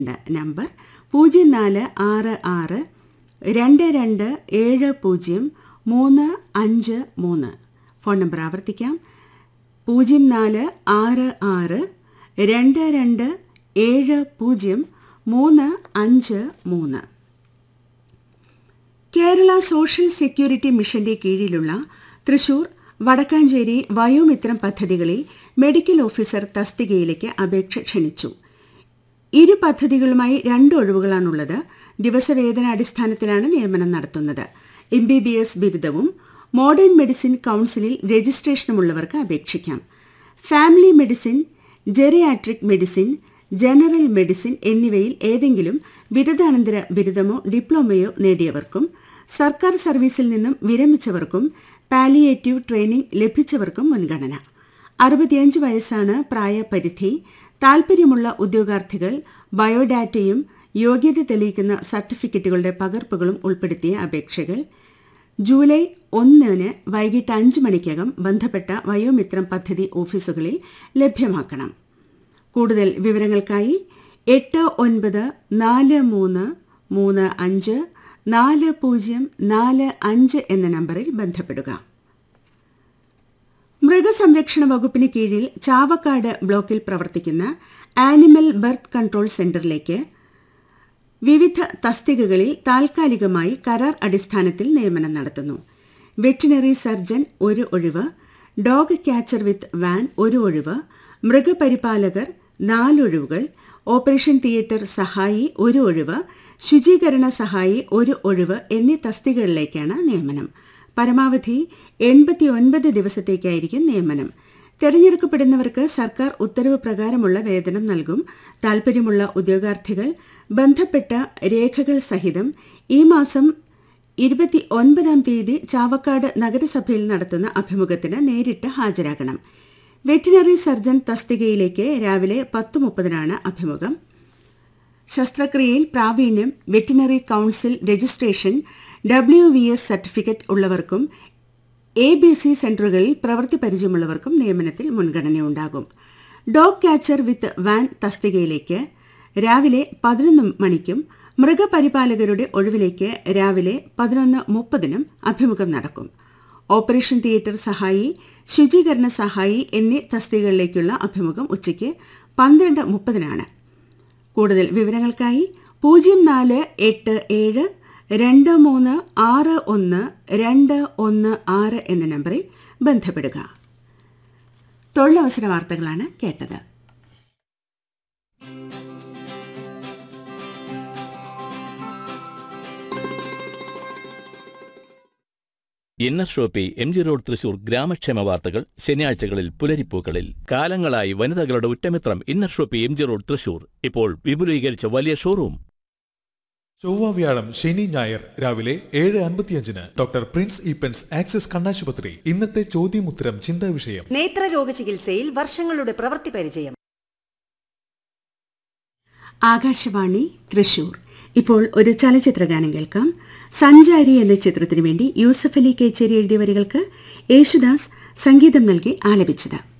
number പൂജ്യം നാല് ആറ് ആറ് രണ്ട് രണ്ട് ഏഴ് പൂജ്യം മൂന്ന് അഞ്ച് മൂന്ന് ഫോൺ നമ്പർ ആവർത്തിക്കാം പൂജ്യം നാല് ആറ് ആറ് രണ്ട് രണ്ട് ഏഴ് പൂജ്യം മൂന്ന് അഞ്ച് മൂന്ന് കേരള സോഷ്യൽ സെക്യൂരിറ്റി മിഷന്റെ കീഴിലുള്ള തൃശൂർ വടക്കാഞ്ചേരി വയോമിത്രം പദ്ധതികളിൽ മെഡിക്കൽ ഓഫീസർ തസ്തികയിലേക്ക് അപേക്ഷ ക്ഷണിച്ചു ഇരു പദ്ധതികളുമായി രണ്ട് ഒഴിവുകളാണുള്ളത് ദിവസവേതന അടിസ്ഥാനത്തിലാണ് നിയമനം നടത്തുന്നത് എം ബി ബി എസ് ബിരുദവും മോഡേൺ മെഡിസിൻ കൌൺസിലിൽ രജിസ്ട്രേഷനുമുള്ളവർക്ക് അപേക്ഷിക്കാം family medicine geriatric medicine general medicine എന്നിവയിൽ ഏതെങ്കിലും ബിരുദാനന്തര ബിരുദമോ ഡിപ്ലോമയോ നേടിയവർക്കും സർക്കാർ സർവീസിൽ നിന്നും വിരമിച്ചവർക്കും പാലിയേറ്റീവ് ട്രെയിനിംഗ് ലഭിച്ചവർക്കും മുൻഗണന അറുപത്തിയഞ്ച് വയസ്സാണ് പ്രായപരിധി താൽപ്പര്യമുള്ള ഉദ്യോഗാർത്ഥികൾ ബയോഡാറ്റയും യോഗ്യത തെളിയിക്കുന്ന സർട്ടിഫിക്കറ്റുകളുടെ പകർപ്പുകളും ഉൾപ്പെടുത്തിയ അപേക്ഷകൾ ജൂലൈ ഒന്നിന് വൈകിട്ട് അഞ്ച് മണിക്കകം ബന്ധപ്പെട്ട വയോമിത്രം പദ്ധതി ഓഫീസുകളിൽ ലഭ്യമാക്കണം കൂടുതൽ വിവരങ്ങൾക്കായി എട്ട് ഒൻപത് നാല് മൂന്ന് മൂന്ന് അഞ്ച് നാല് പൂജ്യം നാല് അഞ്ച് എന്ന നമ്പറിൽ ബന്ധപ്പെടുക മൃഗസംരക്ഷണ വകുപ്പിന് കീഴിൽ ചാവക്കാട് ബ്ലോക്കിൽ പ്രവർത്തിക്കുന്ന ആനിമൽ ബർത്ത് കൺട്രോൾ സെന്ററിലേക്ക് വിവിധ തസ്തികകളിൽ താൽക്കാലികമായി കരാർ അടിസ്ഥാനത്തിൽ നിയമനം നടത്തുന്നു വെറ്റിനറി സർജൻ ഒരു ഒഴിവ് ഡോഗ് ക്യാച്ചർ വിത്ത് വാൻ ഒരു ഒഴിവ് മൃഗപരിപാലകർ നാലൊഴിവുകൾ ഓപ്പറേഷൻ തിയേറ്റർ സഹായി ഒരു ഒഴിവ് ശുചീകരണ സഹായി ഒരു ഒഴിവ് എന്നീ തസ്തികകളിലേക്കാണ് നിയമനം പരമാവധി എൺപത്തിയൊൻപത് ദിവസത്തേക്കായിരിക്കും നിയമനം തെരഞ്ഞെടുക്കപ്പെടുന്നവർക്ക് സർക്കാർ ഉത്തരവ് പ്രകാരമുള്ള വേതനം നൽകും താൽപ്പര്യമുള്ള ഉദ്യോഗാർത്ഥികൾ ബന്ധപ്പെട്ട രേഖകൾ സഹിതം ഈ മാസം ഇരുപത്തി ഒൻപതാം തീയതി ചാവക്കാട് നഗരസഭയിൽ നടത്തുന്ന അഭിമുഖത്തിന് നേരിട്ട് ഹാജരാകണം വെറ്റിനറി സർജൻ തസ്തികയിലേക്ക് രാവിലെ പത്ത് മുപ്പതിനാണ് അഭിമുഖം ശസ്ത്രക്രിയയിൽ പ്രാവീണ്യം veterinary council registration W V S certificate ഉള്ളവർക്കും എ ബി സി സെന്ററുകളിൽ പ്രവൃത്തി പരിചയമുള്ളവർക്കും നിയമനത്തിൽ മുൻഗണനയുണ്ടാകും ഡോഗ് ക്യാച്ചർ വിത്ത് വാൻ തസ്തികയിലേക്ക് രാവിലെ പതിനൊന്ന് മണിക്കും മൃഗപരിപാലകരുടെ ഒഴിവിലേക്ക് രാവിലെ പതിനൊന്ന് മുപ്പതിനും അഭിമുഖം നടക്കും ഓപ്പറേഷൻ തിയേറ്റർ സഹായി ശുചീകരണ സഹായി എന്നീ തസ്തികകളിലേക്കുള്ള അഭിമുഖം ഉച്ചയ്ക്ക് പന്ത്രണ്ട് മുപ്പതിനാണ് കൂടുതൽ വിവരങ്ങൾക്കായി പൂജ്യം നാല് എട്ട് ഏഴ് രണ്ട് മൂന്ന് ആറ് ഒന്ന് രണ്ട് ഒന്ന് ആറ് എന്ന നമ്പറിൽ ബന്ധപ്പെടുക തൊഴിലവസര വാർത്തകളാണ് കേട്ടത് inner shoppy M G road Thrissur ഗ്രാമക്ഷേമ വാർത്തകൾ ശനിയാഴ്ചകളിൽ പുലരിപ്പൂക്കളിൽ കാലങ്ങളായി വനിതകളുടെ ഉറ്റമിത്രം inner shoppy M G road Thrissur ഇപ്പോൾ വിപുലീകരിച്ച വലിയ ഷോറൂം ചൊവ്വ വ്യാഴം ശനി ഞായർ രാവിലെ ഏഴ് അൻപത്തിയഞ്ചിന് ഡോക്ടർ പ്രിൻസ് ഈപ്പൻസ് ആക്സിസ് കണ്ണാശുപത്രി ഇന്നത്തെ ചോദ്യമുത്തരം ചിന്താ വിഷയം നേത്രരോഗ ചികിത്സയിൽ വർഷങ്ങളുടെ പ്രവൃത്തി പരിചയം ആകാശവാണി തൃശൂർ ഇപ്പോൾ ഒരു ചലച്ചിത്ര ഗാനം കേൾക്കാം സഞ്ചാരി എന്ന ചിത്രത്തിനു വേണ്ടി യൂസഫ് അലി കേച്ചേരി എഴുതിയ വരികൾക്ക് യേശുദാസ് സംഗീതം നൽകി ആലപിച്ചത്